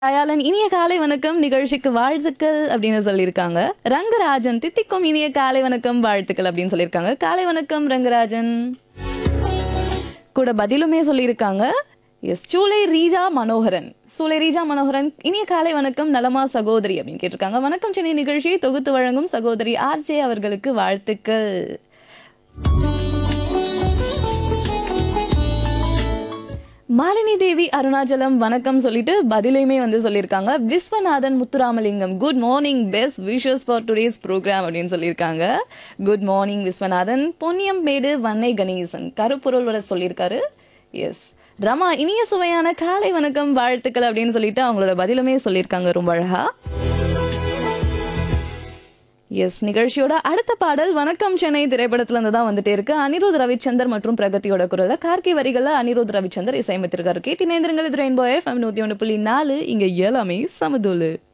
தயாளன் இனிய காலை வணக்கம் நிகழ்ச்சிக்கு வாழ்த்துக்கள் அப்படின்னு சொல்லியிருக்காங்க ரங்கராஜன் தித்திக்கும் இனிய காலை வணக்கம் வாழ்த்துக்கள் அப்படின்னு சொல்லியிருக்காங்க காலை வணக்கம் ரங்கராஜன் கூட பதிலுமே சொல்லியிருக்காங்க எஸ் சூலை ரீஜா மனோகரன் சூலை ரீஜா மனோகரன் இனிய காலை வணக்கம் நலமா சகோதரி அப்படின்னு கேட்டிருக்காங்க வணக்கம் சென்னை நிகழ்ச்சியை தொகுத்து வழங்கும் சகோதரி ஆர்ஜே அவர்களுக்கு வாழ்த்துக்கள் மாலினி தேவி அருணாச்சலம் வணக்கம் சொல்லிட்டு பதிலையுமே வந்து சொல்லியிருக்காங்க Viswanathan Muthuramalingam good morning best wishes for today's programme அப்படின்னு சொல்லியிருக்காங்க குட் மார்னிங் விஸ்வநாதன் பொன்னியம் மேடு வன்னை கணேசன் கருப்பொருளோட சொல்லியிருக்காரு எஸ் ரமா இனிய சுவையான காலை வணக்கம் வாழ்த்துக்கள் அப்படின்னு சொல்லிட்டு அவங்களோட பதிலுமே சொல்லியிருக்காங்க ரொம்ப அழகா எஸ் நிகழ்ச்சியோட அடுத்த பாடல் வணக்கம் சென்னை திரைப்படத்துல இருந்து தான் வந்துட்டே இருக்கு அனிருத் ரவிச்சந்தர் மற்றும் பிரகதியோட குரல்ல கார்கி வரிகள்ல அனிருத் ரவிச்சந்தர் இசையமைத்திருக்காரு கேட்டி நேந்திரங்கள் இது ரெயின்போ எஃப்எம் நூத்தி ஒன்று புள்ளி நாலு இங்க எல்லாமே சமதூலு